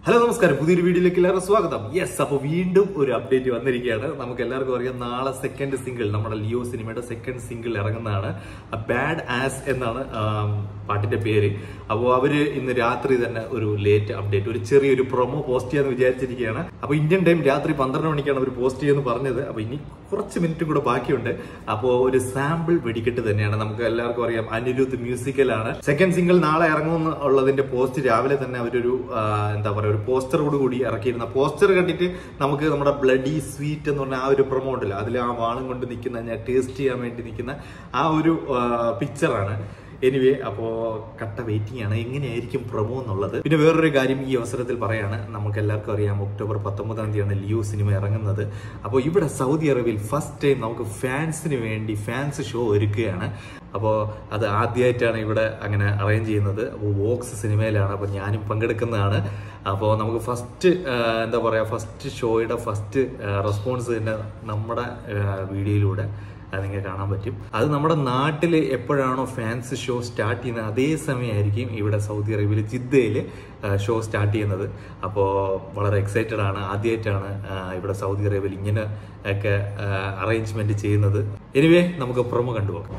Hello നമസ്കാരം പുതിയൊരു വീഡിയോയിലേക്ക് എല്ലാവരും സ്വാഗതം യെസ് അപ്പൊ വീണ്ടും ഒരു അപ്ഡേറ്റ് വന്നിരിക്കുകയാണ് നമുക്ക് എല്ലാവർക്കും അറിയാം നാളെ സെക്കൻഡ് സിംഗിൾ നമ്മുടെ ലിയോ സിനിമയുടെ സെക്കൻഡ് സിംഗിൾ ഇറങ്ങുന്നതാണ് ബാഡ് ആസ് എന്നാണ് ആം, പാട്ടിന്റെ പേര് അപ്പോൾ അവര് ഇന്ന് രാത്രി തന്നെ ഒരു ലേറ്റ് അപ്ഡേറ്റ് ഒരു ചെറിയൊരു പ്രൊമോ പോസ്റ്റ് ചെയ്യാന്ന് വിചാരിച്ചിരിക്കുകയാണ് അപ്പൊ ഇന്ത്യൻ ടൈം രാത്രി പന്ത്രണ്ട് മണിക്കാണ് അവർ പോസ്റ്റ് ചെയ്യുമെന്ന് പറഞ്ഞത് അപ്പൊ ഇനി കുറച്ച് മിനിറ്റ് കൂടെ ബാക്കിയുണ്ട് അപ്പോൾ ഒരു സാമ്പിൾ വെടിക്കെട്ട് തന്നെയാണ് നമുക്ക് എല്ലാവർക്കും അറിയാം അനിരുദ്ധ് മ്യൂസിക്കലാണ് സെക്കൻഡ് സിംഗിൾ നാളെ ഇറങ്ങുമെന്ന് ഉള്ളതിന്റെ പോസ്റ്റ് രാവിലെ തന്നെ അവരൊരു ആ, എന്താ പറയുക ഒരു പോസ്റ്ററോട് കൂടി ഇറക്കിയിരുന്ന പോസ്റ്റർ കണ്ടിട്ട് നമുക്ക് നമ്മുടെ ബ്ലഡി സ്വീറ്റ് എന്ന് പറഞ്ഞ ആ ഒരു പ്രൊമോ ഉണ്ടല്ലോ അതിൽ ആ വാളും കൊണ്ട് നിൽക്കുന്ന ഞാൻ ടേസ്റ്റ് ചെയ്യാൻ വേണ്ടി നിൽക്കുന്ന ആ ഒരു പിക്ചറാണ് എനിവേ അപ്പോ കട്ട വെയിറ്റിംഗ് ആണ് എങ്ങനെയായിരിക്കും പ്രൊമോ എന്നുള്ളത് പിന്നെ വേറൊരു കാര്യം ഈ അവസരത്തിൽ പറയാണ് നമുക്ക് എല്ലാവർക്കും അറിയാം ഒക്ടോബർ പത്തൊമ്പതാം തീയതിയാണ് ലിയോ സിനിമ ഇറങ്ങുന്നത് അപ്പോൾ ഇവിടെ സൗദി അറേബ്യയിൽ ഫസ്റ്റ് ടൈം നമുക്ക് ഫാൻസിന് വേണ്ടി ഫാൻസ് ഷോ ഒരുക്കുകയാണ് അപ്പോൾ അത് ആദ്യമായിട്ടാണ് ഇവിടെ അങ്ങനെ അറേഞ്ച് ചെയ്യുന്നത് അപ്പോൾ വോക്സ് സിനിമയിലാണ് അപ്പോൾ ഞാനും പങ്കെടുക്കുന്നതാണ് അപ്പോൾ നമുക്ക് ഫസ്റ്റ് എന്താ പറയുക ഫസ്റ്റ് ഷോയുടെ ഫസ്റ്റ് റെസ്പോൺസ് തന്നെ നമ്മുടെ വീഡിയോയിലൂടെ അത് നിങ്ങൾക്ക് കാണാൻ പറ്റും അത് നമ്മുടെ നാട്ടിൽ എപ്പോഴാണോ ഫാൻസ് ഷോ സ്റ്റാർട്ട് ചെയ്യുന്നത് അതേ സമയമായിരിക്കും ഇവിടെ സൗദി അറേബ്യയിൽ ജിദ്ദയിൽ ഷോ സ്റ്റാർട്ട് ചെയ്യുന്നത് അപ്പോൾ വളരെ എക്സൈറ്റഡ് ആണ് ആദ്യമായിട്ടാണ് ആ, ഇവിടെ സൗദി അറേബ്യയിൽ ഇങ്ങനെ ഒക്കെ അറേഞ്ച്മെന്റ് ചെയ്യുന്നത് എനിവേ നമുക്ക് പ്രൊമോ കണ്ടുപോകാം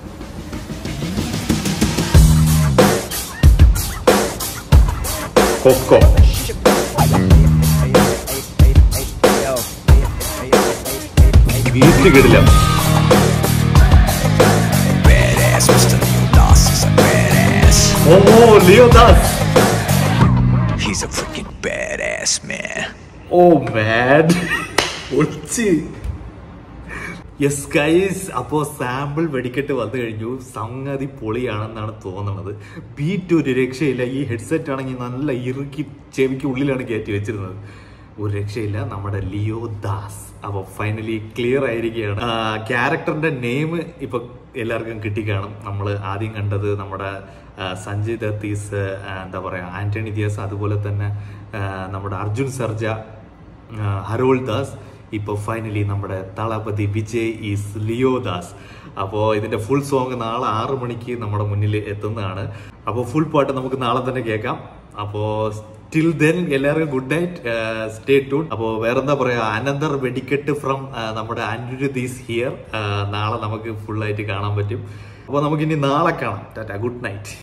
കൊക്കോ ബീറ്റ് കിടില്ല Badass, Mr. Leo Das is a badass. Oh Leo Das He's a freaking badass, man. Oh mad ഒളിച്ച് യെസ് ഗൈസ് അപ്പോ സാമ്പിൾ വെടിക്കെട്ട് വന്നു കഴിഞ്ഞു സംഗതി പൊളിയാണെന്നാണ് തോന്നുന്നത് ബീറ്റ് ഒരു രക്ഷയില്ല ഈ ഹെഡ്സെറ്റ് ആണെങ്കിൽ നല്ല ഇറുക്കി ചെവിക്ക് ഉള്ളിലാണ് കയറ്റി വെച്ചിരുന്നത് ഒരു രക്ഷയില്ല നമ്മുടെ ലിയോ ദാസ് അപ്പൊ ഫൈനലി ക്ലിയർ ആയിരിക്കുകയാണ് ക്യാരക്ടറിന്റെ നെയിം ഇപ്പൊ എല്ലാവർക്കും കിട്ടിക്കാണും നമ്മൾ ആദ്യം കണ്ടത് നമ്മുടെ ആ, സഞ്ജയ് ദത്തീസ് ആ, എന്താ പറയാ ആന്റണി ദിയസ് അതുപോലെ തന്നെ ആ, നമ്മുടെ അർജുൻ സർജ ആ, ഹരോൾ ദാസ് ഇപ്പോൾ ഫൈനലി നമ്മുടെ തളപതി വിജയ് ഈസ് ലിയോ ദാസ് അപ്പോൾ ഇതിന്റെ ഫുൾ സോങ് നാളെ ആറു മണിക്ക് നമ്മുടെ മുന്നിൽ എത്തുന്നതാണ് അപ്പോൾ ഫുൾ പാട്ട് നമുക്ക് നാളെ തന്നെ കേൾക്കാം അപ്പോൾ ടിൽ ദെൻ എല്ലാവർക്കും ഗുഡ് നൈറ്റ് സ്റ്റേ ടൂൺ അപ്പോൾ വേറെന്താ പറയാ അനന്തർ വെടിക്കെട്ട് ഫ്രം നമ്മുടെ അനിരുദ്ധ് ഈസ് ഹിയർ നാളെ നമുക്ക് ഫുൾ ആയിട്ട് കാണാൻ പറ്റും അപ്പോൾ നമുക്കിനി നാളെ കാണാം ടാറ്റ ഗുഡ് നൈറ്റ്